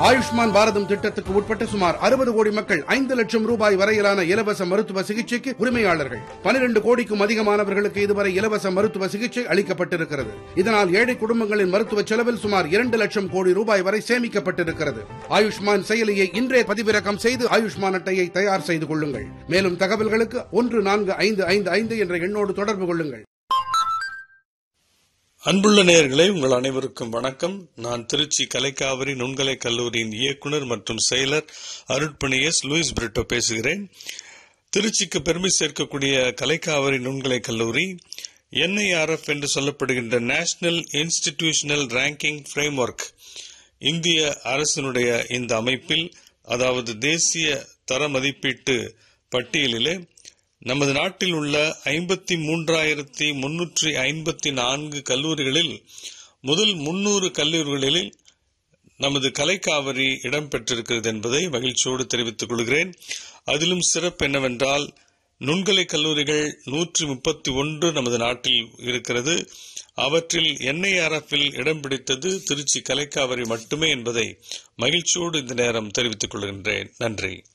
ஆயுஷ்மான் பாரதம் திட்டத்துக்கு உட்பட்ட சுமார் அறுபது கோடி மக்கள் ஐந்து லட்சம் ரூபாய் வரையிலான இலவச மருத்துவ சிகிச்சைக்கு உரிமையாளர்கள் பனிரெண்டு கோடிக்கும் அதிகமானவர்களுக்கு இதுவரை இலவச மருத்துவ சிகிச்சை அளிக்கப்பட்டிருக்கிறது இதனால் ஏழை குடும்பங்களின் மருத்துவ செலவில் சுமார் இரண்டு லட்சம் கோடி ரூபாய் வரை சேமிக்கப்பட்டிருக்கிறது ஆயுஷ்மான் செயலியை இன்றே பதிவிறக்கம் செய்து ஆயுஷ்மான் அட்டையை தயார் செய்து கொள்ளுங்கள் மேலும் தகவல்களுக்கு ஒன்று நான்கு ஐந்து ஐந்து ஐந்து என்ற எண்ணோடு தொடர்பு கொள்ளுங்கள் அன்புள்ள நேயர்களே உங்கள் அனைவருக்கும் வணக்கம் நான் திருச்சி கலைக்காவிரி நுண்கலை கல்லூரியின் இயக்குனர் மற்றும் செயலர் அருட்பணி எஸ் லூயிஸ் பிரிட்டோ பேசுகிறேன் திருச்சிக்கு பெருமை சேர்க்கக்கூடிய கலைக்காவிரி நுண்கலை கல்லூரி என்ஐஆர்எஃப் என்று சொல்லப்படுகின்ற நேஷனல் இன்ஸ்டிடியூஷனல் ரேங்கிங் ஃப்ரேம்வொர்க் இந்திய அரசினுடைய இந்த அமைப்பில் அதாவது தேசிய தர மதிப்பீட்டு பட்டியலிலே நமது நாட்டில் உள்ள ஐம்பத்தி மூன்றாயிரத்தி முன்னூற்றி ஐம்பத்தி நான்கு கல்லூரிகளில் முதல் முன்னூறு கல்லூரிகளில் நமது கலைக்காவிரி இடம்பெற்றிருக்கிறது என்பதை மகிழ்ச்சியோடு தெரிவித்துக் கொள்கிறேன் அதிலும் சிறப்பு என்னவென்றால் நுண்கலை கல்லூரிகள் நூற்றி முப்பத்தி ஒன்று நமது நாட்டில் இருக்கிறது அவற்றில் என்ஐஆர்எஃப்பில் இடம் பிடித்தது திருச்சி கலைக்காவிரி மட்டுமே என்பதை மகிழ்ச்சியோடு இந்த நேரம் தெரிவித்துக் கொள்கின்றேன் நன்றி